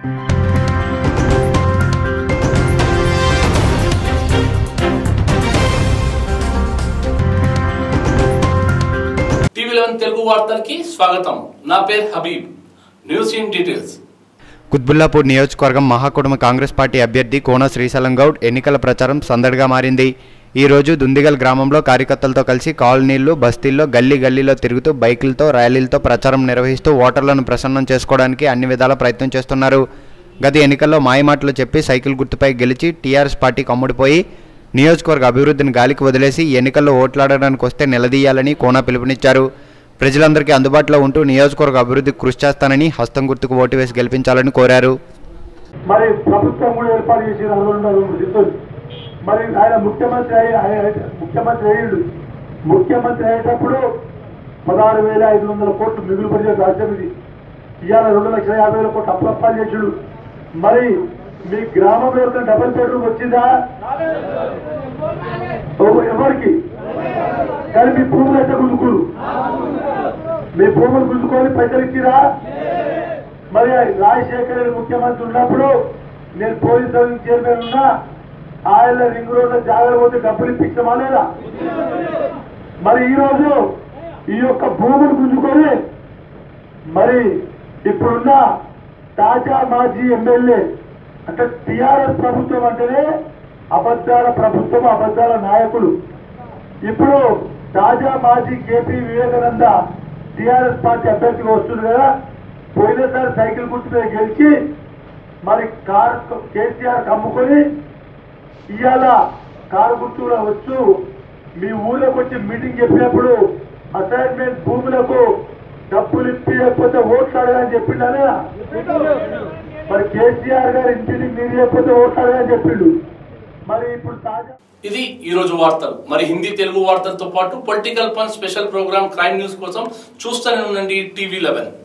TV eleven Telugu వార్తలకి స్వాగతం నా పేరు Habib news in details Qutbullapur నియోజకవర్గం మహాకుటుంబ కాంగ్రెస్ పార్టీ అభ్యర్థి కోన శ్రీశైలం గౌడ్ ఎన్నికల ప్రచారం సందడిగా మారింది ఈ రోజు దుందిగల్ గ్రామంలో కార్యకర్తలతో కలిసి కాలనీలు బస్తీల్లో గల్లీ గల్లీలో తిరుగుతూ బైకులతో ర్యాలీలతో ప్రచారం నిర్వహిస్తూ ఓటర్లను ప్రసన్నం చేసుకోవడానికి అన్ని విధాల ప్రయత్నం చేస్తున్నారు గత ఎన్నికల్లో మాయమాటలు చెప్పి సైకిల్ గుర్తుపై గెలిచి టీఆర్ఎస్ పార్టీకి అమ్ముడుపోయి నియోజకవర్గ అభివృద్ధిని గాలికి వదిలేసి ఈ ఎన్నికల్లో ఓట్లాడడానికి వస్తే నిలదీయాలని కోన పిలుపునిచ్చారు ప్రజలందరికీ అందుబాటులో ఉంటూ నియోజకవర్గ అభివృద్ధికి కృషి చేస్తానని హస్తం గుర్తుకు ఓటు వేసి గెలిపించాలని కోరారు మరి ప్రభుత్వం కూడా ఏర్పాటు చేసి రెండు జిల్లులు మరి ఆయన ముఖ్యమంత్రి అయ్యి ఆయన ముఖ్యమంత్రి అయ్యిండు ముఖ్యమంత్రి అయ్యేటప్పుడు పదహారు వేల ఐదు వందల కోట్లు మిగులు పడిన రాజ్యం ఇది ఇవాళ రెండు లక్షల యాభై వేల కోట్లు అప్రప్పాలు చేసాడు మరి మీ గ్రామంలో యొక్క డబుల్ బెడ్రూమ్ వచ్చిందా ఓ- ఎవరికి కానీ మీ భూములు అయితే గుంజుకురు మీ భూములు గుంజుకొని పైసలు ఇచ్చిరా మరి రాజశేఖర రెడ్డి ముఖ్యమంత్రి ఉన్నప్పుడు నేను పోలీస్ సర్వీస్ చైర్మన్ ఉన్నా ఆయన రింగ్ రోడ్లో జాగ్రత్త పోతే డబ్బులు ఇప్పించమా లేదా మరి ఈ రోజు ఈ యొక్క భూములు గుంజుకొని మరి ఇప్పుడున్న తాజా మాజీ ఎమ్మెల్యే అంటే టిఆర్ఎస్ ప్రభుత్వం అంటేనే అబద్ధాల ప్రభుత్వం అబద్ధాల నాయకులు ఇప్పుడు తాజా మాజీ కేపీ వివేకానంద టిఆర్ఎస్ పార్టీ అభ్యర్థిగా వస్తుంది కదా పోయినసారి సైకిల్ గుర్తు మీద గెలిచి మరి కార్ కేసీఆర్ అమ్ముకొని ఇవాళ కారు గుర్తులో వచ్చు మీ ఊళ్ళోకి వచ్చి మీటింగ్ చెప్పినప్పుడు అసైన్మెంట్ భూములకు డబ్బులు ఇప్పియకపోతే ఓట్లు అడగని చెప్పిండనే మరి కేసీఆర్ గారు ఇంటిని మీరు చెప్పితే ఓట్లు అడగని చెప్పిండు మరి ఇప్పుడు తాజా ఇది ఈ రోజు వార్తలు మరి హిందీ తెలుగు వార్తలతో పాటు పొలిటికల్ పన్ స్పెషల్ ప్రోగ్రామ్ క్రైమ్ న్యూస్ కోసం చూస్తూనే ఉండండి టీవీ లెవెన్